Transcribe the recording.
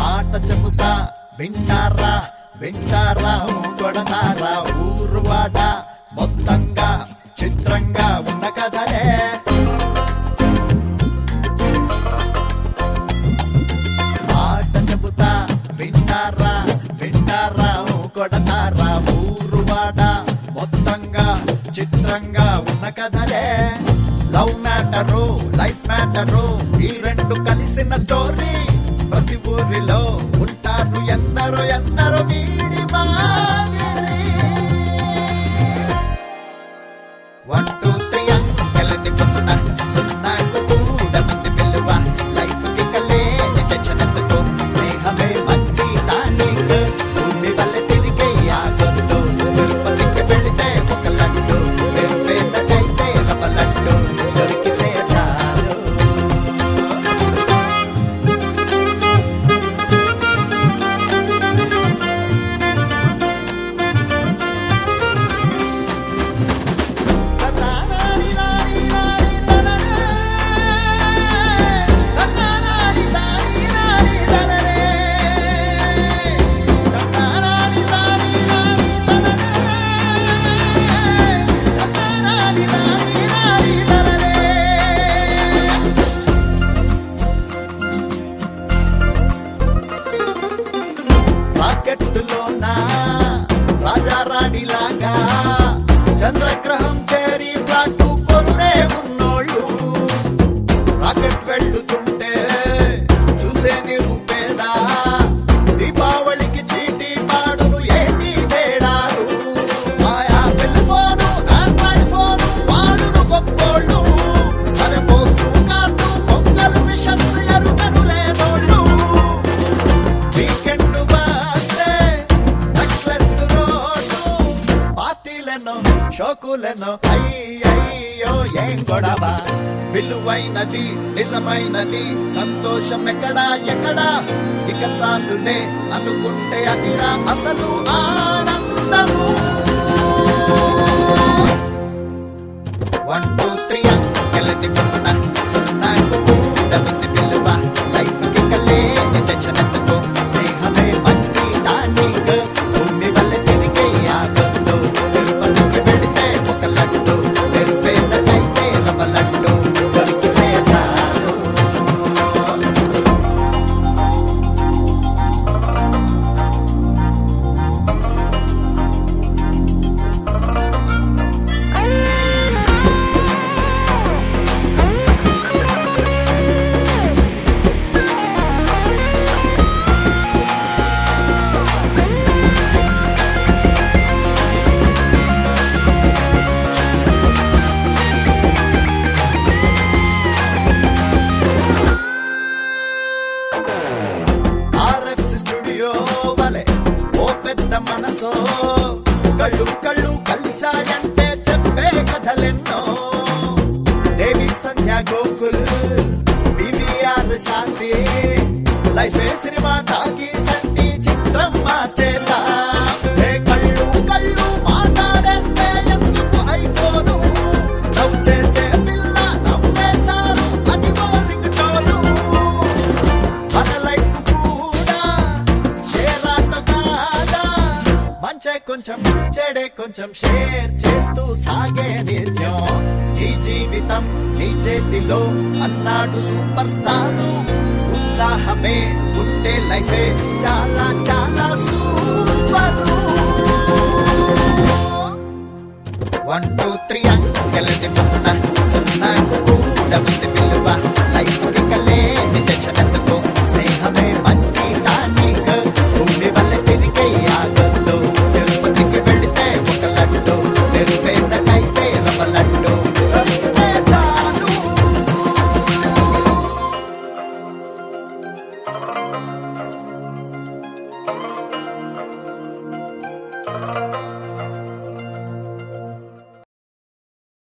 మాట చెబుతా వింటారా వింటారా కొడతారా ఊరువాడ మొత్తంగా చిత్రంగా ఉన్న కథలే మాట చెబుతా వింటారా వింటారా కొడతారా ఊరువాడ మొత్తంగా చిత్రంగా ఉన్న కథలే లవ్ మ్యాటరు లైఫ్ మ్యాటరు ఈ రెండు కలిసిన స్టోరీ ప్రతి ఊరిలో ఉంటారు ఎందరో ఎందరో వీడి మాదిరి వన్ టూ త్రీ అంకెలని పొందున సున్నాకు కూడా మంది పిలువ లైఫ్ కి కలేని టెన్షన్ ఎందుకు స్నేహమే మంచి టానిక్ భూమి వల్ల తిరిగే ఆగొద్దు తిరుపతికి వెళితే ఒక లడ్డు పేదకైతే రవ లడ్డు దొరికితే చాలు రాకెట్టులోన రాజారాణిలాగా చంద్రగ్రహం చేరి ఫ్లాట్ కొన్నే ఉన్నోళ్ళు రాకెట్ వెళ్ళుతుంటే చూసే నిరుపేదా దీపావళికి చీటీ పాడును ఏది తేడాలు ఆయా పెళ్లి ఫోను ఆండ్రాయిడ్ ఫోను వాడును గొప్పోళ్ళు అరే పోస్తూ కార్డు పొంగలు విషస్ ఎరుకను లేదోళ్ళు వీకెండ్ వస్తే నెక్లెస్ రోడ్డు పార్టీలను షోకులను అయ్యయ్యో ఏం గొడవ విలువైనది నిజమైనది సంతోషం ఎక్కడా ఎక్కడా ఇక చాలునే అనుకుంటే అదిరా అసలు ఆనందము వన్ టూ త్రీ అంకెలని పొందున సున్నాకు కూడా మంది పిలువ లైఫ్ కి కలేని టెన్షన్ ఎందుకు స్నేహమే మంచి టానిక్ భూమి వల్ల తిరిగే ఆగొద్దు తిరుపతికి వెళితే ఒక లడ్డు తెరుపేదకైతే రవ లడ్డు దొరికితే చాలు ఆర్ఎఫ్సి స్టూడియో వలె ఓ పెద్ద మనసో కళ్ళు కళ్ళు కలిసాయంటే చెప్పే కథలెన్నో Devi Sandhya Gokul PVR Shanti life cinema talkie సండి చిత్రం మార్చేలా ఏ కళ్ళు కళ్ళు మాట్లాడేస్తే ఎందుకు ఐఫోను లవ్ చేసే పిల్ల నవ్వే చాలు అది రింగ్ టోను మన లైఫ్ కూడా షేర్ ఆట కాదా మంచే కొంచెం చెడే కొంచెం షేర్ చేస్తూ సాగే నిత్యం ఈ జీవితం నీ చేతిలో అన్నాడు సూపర్ స్టార్ ఉత్సాహమే ఉంటే లైఫే చాలా చాలా సూపర్ వన్ టూ త్రీ